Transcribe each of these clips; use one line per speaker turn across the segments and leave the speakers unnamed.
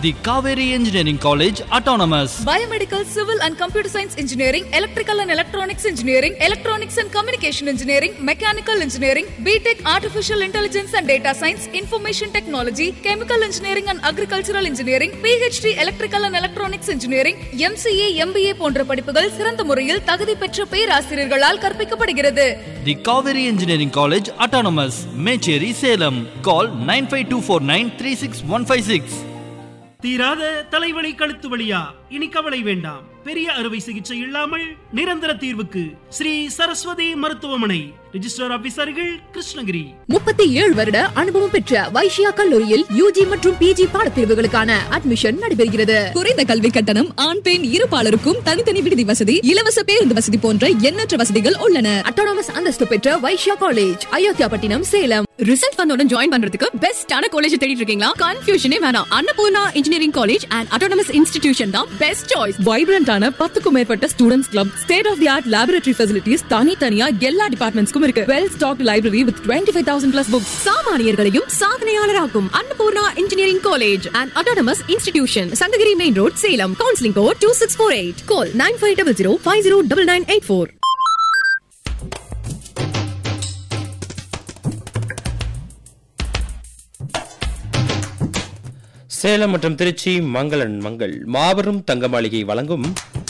The Kaveri Engineering College Autonomous.
Biomedical, Civil and Computer Science Engineering, Electrical and Electronics Engineering, Electronics and Communication Engineering, Mechanical Engineering, BTech Artificial Intelligence and Data Science, Information Technology, Chemical Engineering and Agricultural Engineering, PhD Electrical and Electronics Engineering, MCA, MBA போன்ற படிப்புகள் சிறந்த முறையில் தகுதி பெற்ற பேராசிரியர்களால் கற்பிக்கப்படுகிறது
The Kaveri Engineering College Autonomous. Mecheri Salem. Call 95249
தீராத தலைவலி கழுத்து வலியா இனி கவலை வேண்டாம் பெரிய அறுவை சிகிச்சை இல்லாமல் நிரந்தர தீர்வுக்கு ஸ்ரீ சரஸ்வதி மருத்துவமனை ரிஜிஸ்டர் ஆபீசர்கள் கிருஷ்ணகிரி
முப்பத்தி ஏழு வருட அனுபவம் பெற்ற வைஷ்யா கல்லூரியில் யூஜி மற்றும் பிஜி பாடப்பிரிவுகளுக்கான அட்மிஷன் நடைபெறுகிறது
குறைந்த கல்வி கட்டணம் ஆண் பெண் இருபாலருக்கும் தனித்தனி விடுதி வசதி இலவச பேருந்து வசதி போன்ற எண்ணற்ற வசதிகள் உள்ளன
அட்டானமஸ் அந்தஸ்து பெற்ற வைஷ்யா காலேஜ் அயோத்தியாபட்டினம் சேலம்
ரிசல்ட் வந்தோட ஜாயின் பண்றதுக்கு பெஸ்டான காலேஜ் தேடிட்டு இருக்கீங்களா கன்ஃபியூஷனே வேணாம் Annapoorna engineering college and autonomous institution தான் பெஸ்ட் சாய்ஸ் வைப்ரண்டான பத்துக்கும் மேற்பட்ட students club state of the art laboratory facilities தனித்தனியா எல்லா டிபார்ட்மெண்ட்ஸ்க்கும் இருக்கு well stock library with twenty five thousand plus books சாமானியர்களையும் சாதனையாளராக்கும் Annapoorna engineering college and autonomous institution Sankagiri main road Salem counselling code two six four eight call nine five double zero five zero double nine eight four
Salem மற்றும் திருச்சி மங்களன் மங்கள் மாபெரும் தங்க மாளிகை வழங்கும்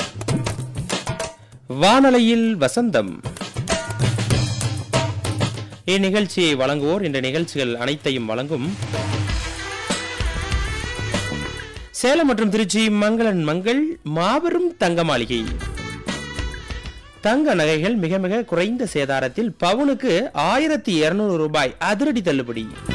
வானலையில் வசந்தம் இந்நிகழ்ச்சியை வழங்குவோர் இந்த நிகழ்ச்சிகள் அனைத்தையும் வழங்கும் சேலம் மற்றும் திருச்சி மங்களன் மங்கள் மாபெரும் தங்க மாளிகை தங்க நகைகள் மிக மிக குறைந்த சேதாரத்தில் பவுனுக்கு ஆயிரத்தி இருநூறு ரூபாய் அதிரடி தள்ளுபடி